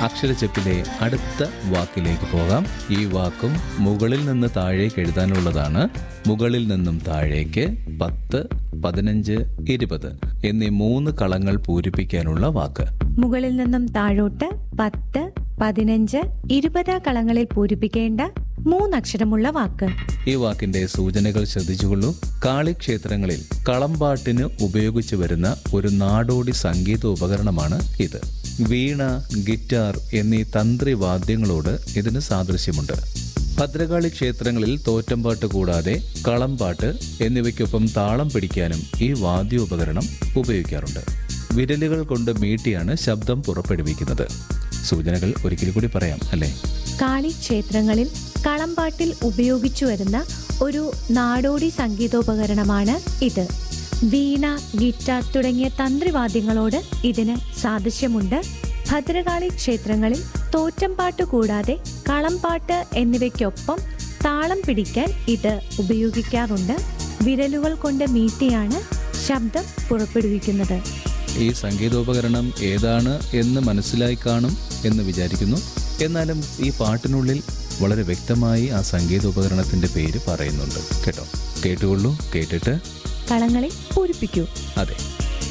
അക്ഷരച്ചെപ്പിലെ അടുത്ത വാക്കിലേക്ക് പോകാം ഈ വാക്കും മുകളിൽ നിന്ന് താഴേക്ക് എഴുതാനുള്ളതാണ് മുകളിൽ നിന്നും താഴേക്ക് പത്ത് പതിനഞ്ച് ഇരുപത് എന്നീ മൂന്ന് കളങ്ങൾ പൂരിപ്പിക്കാനുള്ള വാക്ക് മുകളിൽ നിന്നും താഴോട്ട് പത്ത് പതിനഞ്ച് ഇരുപത് കളങ്ങളിൽ പൂരിപ്പിക്കേണ്ട മൂന്നക്ഷരമുള്ള വാക്ക് ഈ വാക്കിന്റെ സൂചനകൾ ശ്രദ്ധിച്ചുകൊള്ളൂ കാളിക്ഷേത്രങ്ങളിൽ കളമ്പാട്ടിന് ഉപയോഗിച്ചു വരുന്ന ഒരു നാടോടി സംഗീത ഉപകരണമാണ് ഇത് വീണ ഗിറ്റാർ എന്നീ തന്ത്രിവാദ്യങ്ങളോട് ഇതിന് സാദൃശ്യമുണ്ട് ഭദ്രകാളി ക്ഷേത്രങ്ങളിൽ തോറ്റമ്പാട്ട് കൂടാതെ കളംപാട്ട് എന്നിവയ്ക്കൊപ്പം താളം പിടിക്കാനും ഈ വാദ്യോപകരണം ഉപയോഗിക്കാറുണ്ട് വിരലുകൾ കൊണ്ട് മീട്ടിയാണ് ശബ്ദം പുറപ്പെടുവിക്കുന്നത് സൂചനകൾ ഒരിക്കൽ കൂടി പറയാം അല്ലേ കാളി ക്ഷേത്രങ്ങളിൽ കളമ്പാട്ടിൽ ഉപയോഗിച്ചു വരുന്ന ഒരു നാടോടി സംഗീതോപകരണമാണ് ഇത് വീണ ഗിറ്റാർ തുടങ്ങിയ തന്ത്രിവാദ്യങ്ങളോട് ഇതിന് സാദൃശ്യമുണ്ട് ഭദ്രകാളി ക്ഷേത്രങ്ങളിൽ തോറ്റംപാട്ട് കൂടാതെ കളംപാട്ട് എന്നിവയ്ക്കൊപ്പം താളം പിടിക്കാൻ ഇത് ഉപയോഗിക്കാറുണ്ട് വിരലുകൾ കൊണ്ട് മീട്ടിയാണ് ശബ്ദം പുറപ്പെടുവിക്കുന്നത് ഈ സംഗീതോപകരണം ഏതാണ് എന്ന് മനസ്സിലായി കാണും എന്ന് വിചാരിക്കുന്നു എന്നാലും ഈ പാട്ടിനുള്ളിൽ വളരെ വ്യക്തമായി ആ സംഗീതോപകരണത്തിന്റെ പേര് പറയുന്നുണ്ട് കേട്ടോ കേട്ടുകൊള്ളൂ കേട്ടിട്ട് കളങ്ങളിൽ പൂരിപ്പിക്കൂ അതെ